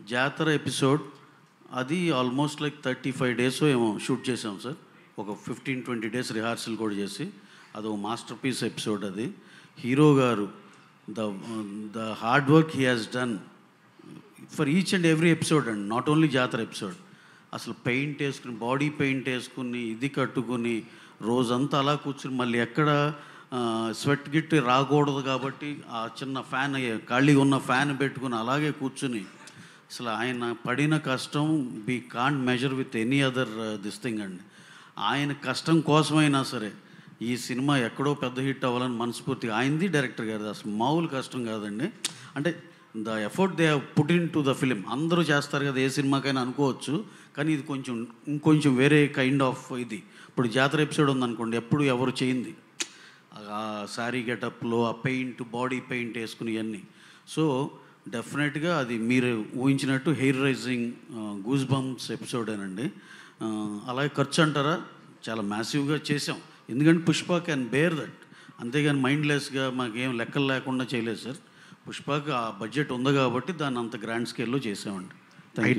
జాతర ఎపిసోడ్ అది almost like thirty five days ఏమో షూట్ చేసాం సార్ ఒక ఫిఫ్టీన్ ట్వంటీ డేస్ రిహార్సల్ కూడా చేసి అది ఒక మాస్టర్ పీస్ ఎపిసోడ్ అది హీరో గారు the the hard work he has done for each and every episode అండి నాట్ ఓన్లీ జాతర ఎపిసోడ్ అసలు పెయింట్ వేసుకుని బాడీ పెయింట్ వేసుకుని ఇది కట్టుకుని రోజంతా అలా కూర్చుని మళ్ళీ ఎక్కడ స్వెట్ గిట్టి రాకూడదు కాబట్టి ఆ చిన్న ఫ్యాన్ ఖాళీగా ఉన్న ఫ్యాన్ పెట్టుకుని అలాగే కూర్చుని అసలు ఆయన పడిన కష్టం be can't measure with any other this thing అండి ఆయన కష్టం కోసమైనా సరే ఈ సినిమా ఎక్కడో పెద్ద హిట్ అవ్వాలని మనస్ఫూర్తిగా ఆయనది డైరెక్టర్ గారు అసలు మామూలు కష్టం కాదండి అంటే the effort they put into the film అందరూ చేస్తారు కదా ఏ సినిమాకైనా అనుకోవచ్చు కానీ ఇది కొంచెం ఇంకొంచెం వేరే కైండ్ ఆఫ్ ఇది ఇప్పుడు జాతర ఎపిసోడ్ ఉందనుకోండి ఎప్పుడు ఎవరు చేయింది ఆ శారీ గెటప్లో ఆ పెయింట్ బాడీ పెయింట్ వేసుకుని ఇవన్నీ సో డెఫినెట్గా అది మీరు ఊహించినట్టు హెయిర్ రైజింగ్ గూస్ బంప్స్ ఎపిసోడేనండి ఆ, అలాగే ఖర్చు అంటారా చాలా మ్యాసివ్గా చేసాం ఎందుకంటే పుష్ప క్యాన్ బేర్ దట్ అంతేగాని మైండ్లెస్గా మాకేం లెక్కలు లేకుండా చేయలేదు సార్ పుష్పకి ఆ బడ్జెట్ ఉంది కాబట్టి దాన్ని అంత గ్రాండ్ స్కేల్లో చేసామండి